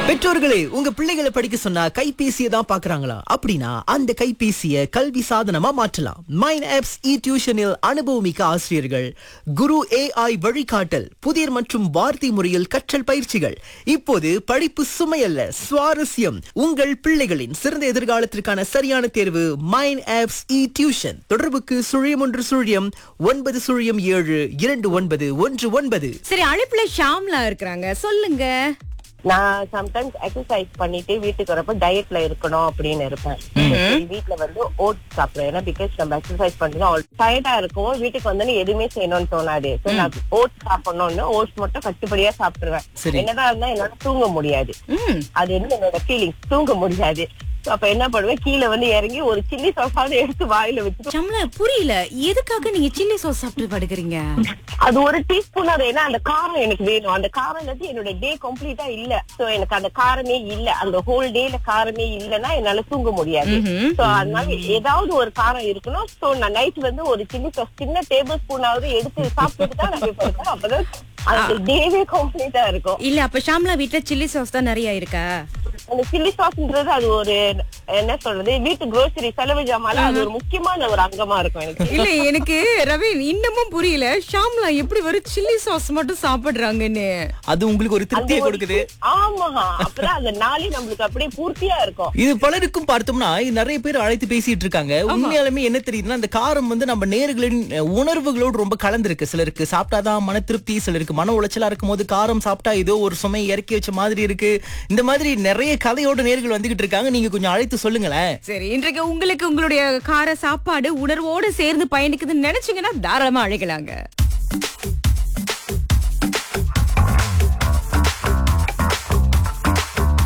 பெற்றோர்களே உங்க பிள்ளைகளை படிக்க சொன்னா கைபேசியை தான் பாக்குறாங்களா அப்படின்னா அந்த கைபேசியை கல்வி சாதனமா மாற்றலாம் மைன் ஆப்ஸ் இ டியூஷனில் அனுபவமிக்க ஆசிரியர்கள் குரு ஏஐ வழிகாட்டல் புதிர் மற்றும் வார்த்தை முறையில் கற்றல் பயிற்சிகள் இப்போது படிப்பு சுமையல்ல சுவாரஸ்யம் உங்கள் பிள்ளைகளின் சிறந்த எதிர்காலத்திற்கான சரியான தேர்வு மைன் ஆப்ஸ் இ டியூஷன் தொடர்புக்கு சுழியம் ஒன்று சுழியம் ஒன்பது சுழியம் ஏழு இரண்டு ஒன்பது ஒன்று ஒன்பது சரி அழைப்புல ஷாம்லா இருக்கிறாங்க சொல்லுங்க நான் சம்டைம்ஸ் எக்ஸசைஸ் பண்ணிட்டு வீட்டுக்கு வரப்ப டயட்ல இருக்கணும் அப்படின்னு இருப்பேன் சரி, வீட்ல வந்து ஓட்ஸ் சாப்பிடுவேன் ஏன்னா பிகாஸ் நம்ம எக்ஸசைஸ் பண்ணிட்டு டயர்டா இருக்கும் வீட்டுக்கு வந்து எதுவுமே செய்யணும்னு தோணாது So, நான் ஓட்ஸ் சாப்பிடணும்னு ஓட்ஸ் மட்டும் கட்டுப்படியா சாப்பிட்டுருவேன் சரி. என்னதான் இருந்தா என்னால தூங்க முடியாது ம் அது வந்து என்னோட ஃபீலிங்ஸ் தூங்க முடியாது So, அப்ப என்ன பண்ணுவேன் கீழே வந்து இறங்கி ஒரு சில்லி சாஸாவது எடுத்து வாயில வச்சு ஷாம்லா புரியல எதுக்காக நீங்க சில்லி சாஸ் சாப்பிட்டு படுக்கிறீங்க அது ஒரு டீஸ்பூன் அது ஏன்னா அந்த காரம் எனக்கு வேணும் அந்த காரம் இல்லாட்டி என்னோட டே கம்ப்ளீட்டா இல்ல சோ எனக்கு அந்த காரமே இல்ல அந்த ஹோல் டேல காரமே இல்லன்னா என்னால தூங்க முடியாது ம்ஹும். சோ அதனால ஏதாவது ஒரு காரம் இருக்கணும் சோ நான் நைட் வந்து ஒரு சில்லி சாஸ் சின்ன டேபிள் ஸ்பூனாவது எடுத்து சாப்பிட்டுட்டு தான் நான் போய் படுப்பேன் அப்பதான் அந்த டேவே கம்ப்ளீட்டா இருக்கும் இல்ல அப்ப ஷாம்லா வீட்ல சில்லி சாஸ் தான் நிறைய இருக்கா அந்த சில்லி சாஸ்ன்றது அது ஒரு என்ன சொல்றது வீட்டு grocery செலவு ஜாமால அது ஒரு முக்கியமான ஒரு அங்கமா இருக்கும் எனக்கு இல்ல எனக்கு ரவீன் இன்னமும் புரியல ஷாம்லா எப்படி வெறும் சில்லி சாஸ் மட்டும் சாப்பிடுறாங்கன்னு அது உங்களுக்கு ஒரு அந்த திருப்தியை ஒரு- கொடுக்குது ஆமா அப்பதான் அந்த நாளே நம்மளுக்கு அப்படியே பூர்த்தியா இருக்கும் இது பலருக்கும் பார்த்தோம்னா நிறைய பேர் அழைத்து பேசிட்டு இருக்காங்க உண்மையாலுமே என்ன தெரியுதுன்னா அந்த காரம் வந்து நம்ம நேர்களின் அஹ், உணர்வுகளோடு ரொம்ப கலந்துருக்கு சிலருக்கு சாப்பிட்டாதான் மன திருப்தி சிலருக்கு மன உளைச்சலா இருக்கும் போது காரம் சாப்பிட்டா ஏதோ ஒரு சுமை இறக்கி வச்ச மாதிரி இருக்கு இந்த மாதிரி நிறைய கதையோட நேர்கள் வந்துகிட்டு இருக்காங்க நீங்க கொஞ்சம் அழைத்து சொல்லுங்களேன் சரி இன்றைக்கு உங்களுக்கு உங்களுடைய கார சாப்பாடு உணர்வோடு சேர்ந்து பயணிக்குதுன்னு நினைச்சீங்கன்னா தாராளமா அழைக்கலாங்க